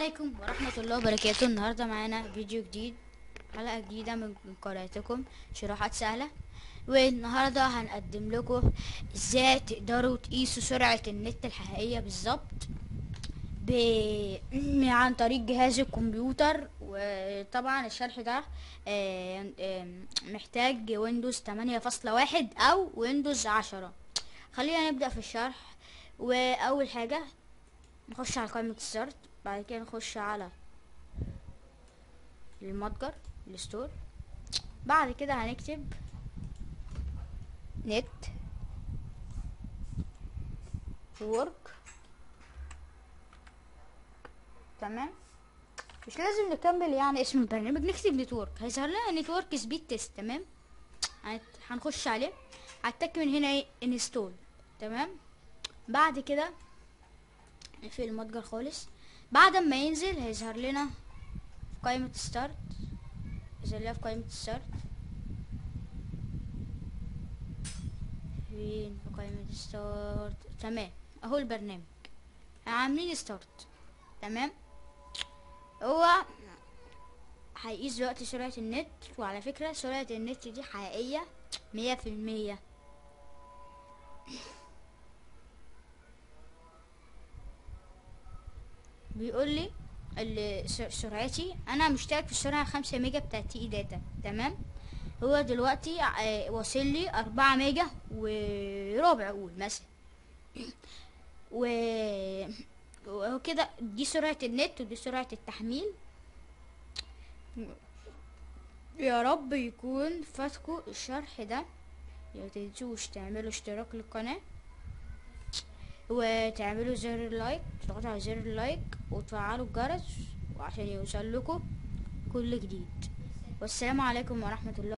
عليكم ورحمة الله وبركاته النهاردة معانا فيديو جديد حلقة جديدة من من قناتكم شروحات سهلة والنهاردة هنقدم لكم ازاي تقدروا تقيسوا سرعة النت الحقيقية بالظبط ب... عن طريق جهاز الكمبيوتر وطبعا الشرح ده آه، آه، محتاج ويندوز 8.1 او ويندوز 10 خلينا نبدأ في الشرح واول حاجة نخش على قائمة السيرت بعد كده نخش على المتجر الستور بعد كده هنكتب نت وورك تمام مش لازم نكمل يعني اسم البرنامج نكتب نتورك هيظهر لنا نتورك سبيد تيست تمام هنت- هنخش عليه هتك من هنا ايه انستول تمام بعد كده نقفل المتجر خالص بعد ما ينزل هيظهر لنا في قائمة ستارت يظهر لنا في قائمة ستارت فين في قائمة ستارت تمام اهو البرنامج عاملين ستارت تمام هو هيقيس دلوقتي سرعة النت وعلى فكرة سرعة النت دي حقيقية مية في المية بيقول لي ال- س- سرعتي انا مشترك في السرعه 5 ميجا بتاعت تي داتا تمام هو دلوقتي آه، واصل لي 4 ميجا وربع قول مثلا و وهو كده دي سرعه النت ودي سرعه التحميل يا رب يكون فاتكم الشرح ده ما تنسوش تعملوا اشتراك للقناه وتعملوا زر اللايك تضغطوا على زر اللايك وتفعلوا الجرس وعشان يوصل لكم كل جديد والسلام عليكم ورحمة الله